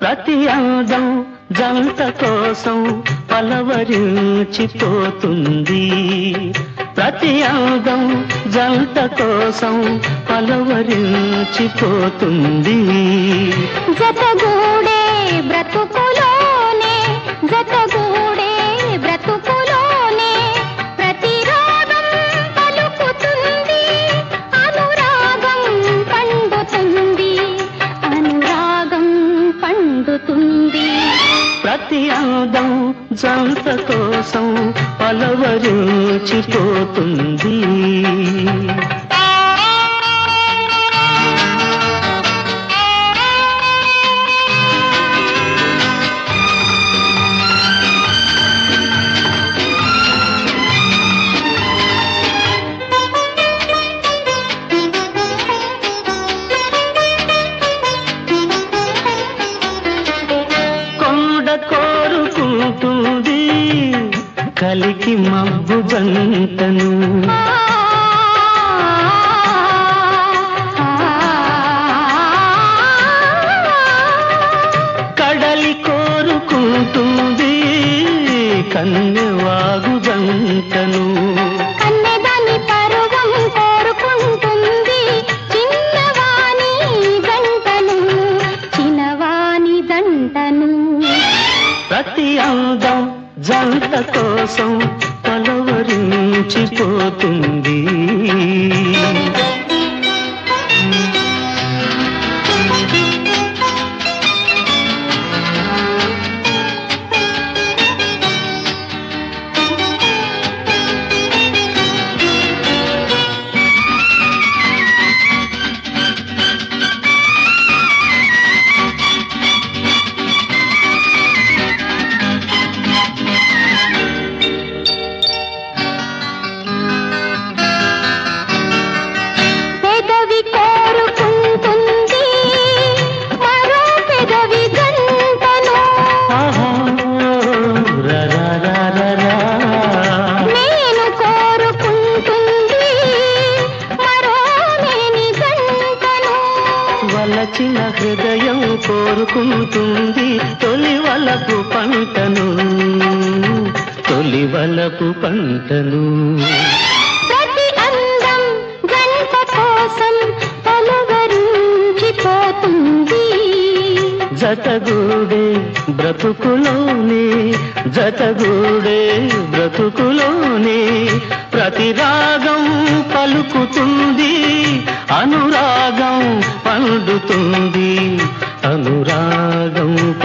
ప్రతి అందం జంట కోసం పలవరించిపోతుంది ప్రతి అందం జంట కోసం పలవరించిపోతుంది జతగూడే బ్రతుకులోనే జతగూడే బ్రతుకులోనే ప్రతిరాగం పలుకుతుంది అనురాగం పండుతుంది అనురాగం పండుతుంది ప్రతి అందం జంట కోసం పలవరించిపోతుంది కొండ కోరుకుంటుంది కలికి మబ్బు జంటను కడలి కోరుకుంటుంది కన్నెవాగు జంటను కన్నెదాని పరువం కోరుకుంటుంది చిన్నవాణి జంటను చిన్నవాణి జంటను ప్రతి అందం జంట కోసం పలవరించిపోతుంది పెదవి కోరుకుంటుంది మరో పెదవి గంటను ఆహా, రరరరరా. నేను కోరుకుంటుంది మరో నేని గంటను వలచిన హృదయం కోరుకుంటుంది తొలి వలపు పంటను తొలి వలపు పంటను ప్రతి అందం గంట కోసం పలవరించిపోతుంది జతగూడే బ్రతుకులోనే జతగూడే బ్రతుకులోనే ప్రతి రాగం పలుకుతుంది అనురాగం పండుతుంది అనురాగం